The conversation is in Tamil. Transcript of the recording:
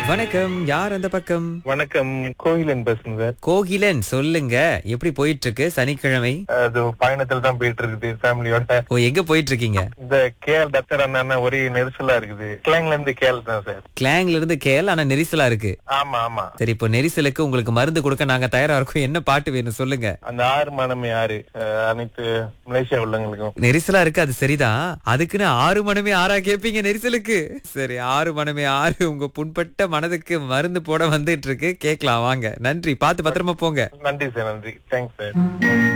வணக்கம் யார் அந்த பக்கம் வணக்கம் கோயிலன் பேசுங்க சார் கோகிலன் சொல்லுங்க எப்படி போயிட்டு இருக்கு சனிக்கிழமை அது பயணத்துல தான் போயிட்டு இருக்குது ஃபேமிலியோட ஓ எங்க போயிட்டு இருக்கீங்க இந்த கேஎல் டாக்டர் அண்ணா ஒரே நெரிசலா இருக்குது கிளாங்ல இருந்து கேஎல் தான் சார் கிளாங்ல இருந்து கேள் ஆனா நெரிசலா இருக்கு ஆமா ஆமா சரி இப்போ நெரிசலுக்கு உங்களுக்கு மருந்து கொடுக்க நாங்க தயாரா இருக்கோம் என்ன பாட்டு வேணும் சொல்லுங்க அந்த ஆறு மனமே ஆறு அஹ், அனைத்து மலேசியா உள்ளவங்களுக்கும் நெரிசலா இருக்கு அது சரிதான் அதுக்குன்னு ஆறு மணமே ஆறா கேப்பீங்க நெரிசலுக்கு சரி ஆறு மணமே ஆறு உங்க புண்பட்ட மனதுக்கு மருந்து போட வந்துட்டு இருக்கு கேக்கலாம் வாங்க நன்றி பார்த்து பத்திரமா போங்க நன்றி சார் நன்றி தேங்க்ஸ் சார்